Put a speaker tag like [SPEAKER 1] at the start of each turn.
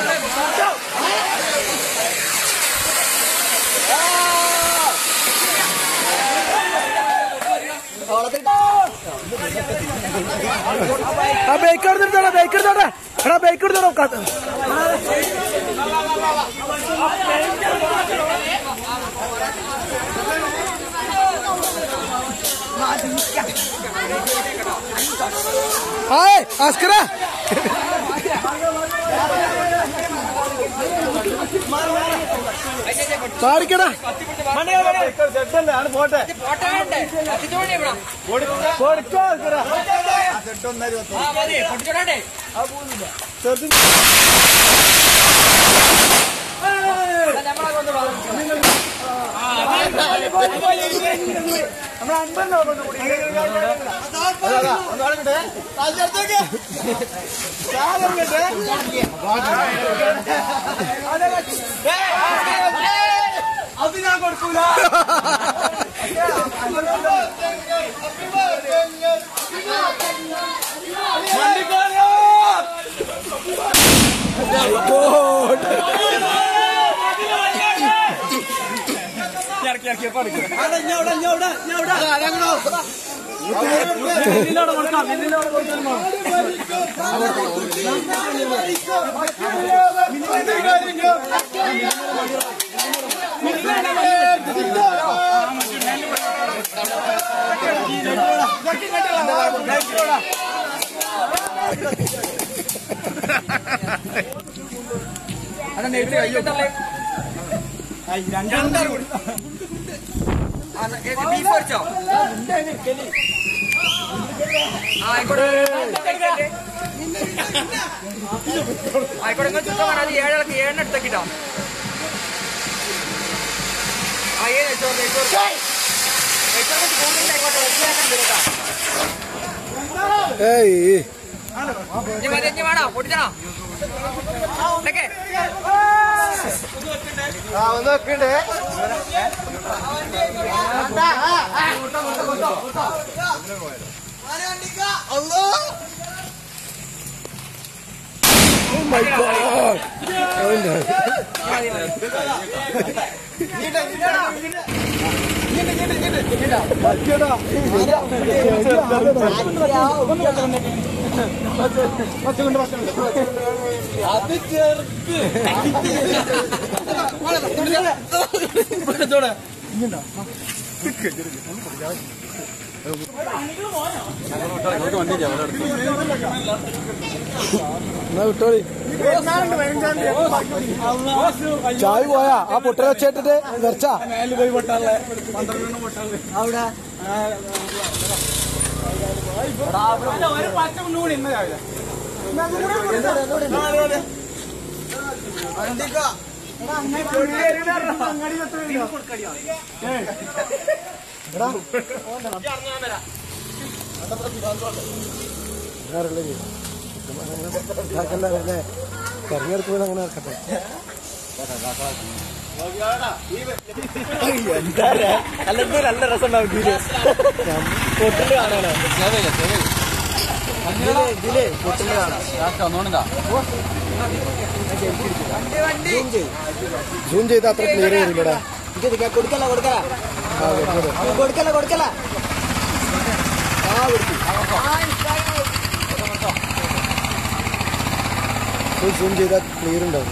[SPEAKER 1] ആ bike എടുത്തോടാ bike എടുത്തോടാ എടാ bike എടുത്തോടാ കാത്ത് ഹായ് ആസ്കര പാടിക്കടാ
[SPEAKER 2] പോട്ടെ
[SPEAKER 1] കൊടുക്കോ
[SPEAKER 2] അത് ഞാൻ കൊടുക്കൂല വണ്ടിക്കാരോ
[SPEAKER 3] ബീഫ് പൊരിച്ചോ ആയിക്കോട്ടെ ആയിക്കോട്ടെ നിങ്ങൾ ചുറ്റം വേണം അത് ഏഴാൾക്ക് ഏഴിന് എടുത്തേക്കിട്ടോ ആ ഏഴ് ചോറ് നെയ്ച്ചോറ് നെയ്ച്ചോറ് കൂടുതൽ ആയിക്കോട്ടെ വെച്ചിലാക്കാൻ തരും കേട്ടോ
[SPEAKER 1] ഏയ്
[SPEAKER 3] ഇനി മതി ഇനി വേണോ പൊട്ടിച്ചണോ ഇതൊക്കെ
[SPEAKER 2] ആ ഒന്ന് വെക്കണ്ടേ
[SPEAKER 1] ഓ മൈ ഗോഡ്
[SPEAKER 2] അത് ചെറുക്ക്
[SPEAKER 1] എന്നാ വിട്ടോളി ചായ പോയാ ആ പൊട്ടര വെച്ചിട്ടിട്ട് വെച്ചാ
[SPEAKER 2] പോയി പൊട്ടാളെ പന്ത്രണ്ടെണ്ണം പൊട്ടാളെ
[SPEAKER 1] അവിടെ
[SPEAKER 2] ഒരു പച്ച കൂടി ഇന്ന് രാവിലെ
[SPEAKER 1] തെരഞ്ഞെടുപ്പ് അങ്ങനെ നടക്കട്ടെ
[SPEAKER 2] അല്ലെങ്കിൽ നല്ല രസം ഉണ്ടാവും പൊട്ടില് കാണാനോ ഇതിലേ പൊട്ടില് കാണാം
[SPEAKER 1] സൂം ചെയ്ത് അത്ര ക്ലിയർ ചെയ്തില്ലടാ
[SPEAKER 2] കൊടുക്കല കൊടുക്കല
[SPEAKER 1] ആ വെച്ചോളൂ.
[SPEAKER 2] കൊടുക്കല കൊടുക്കല
[SPEAKER 1] സൂം ചെയ്താൽ ക്ലിയർ ഉണ്ടാവും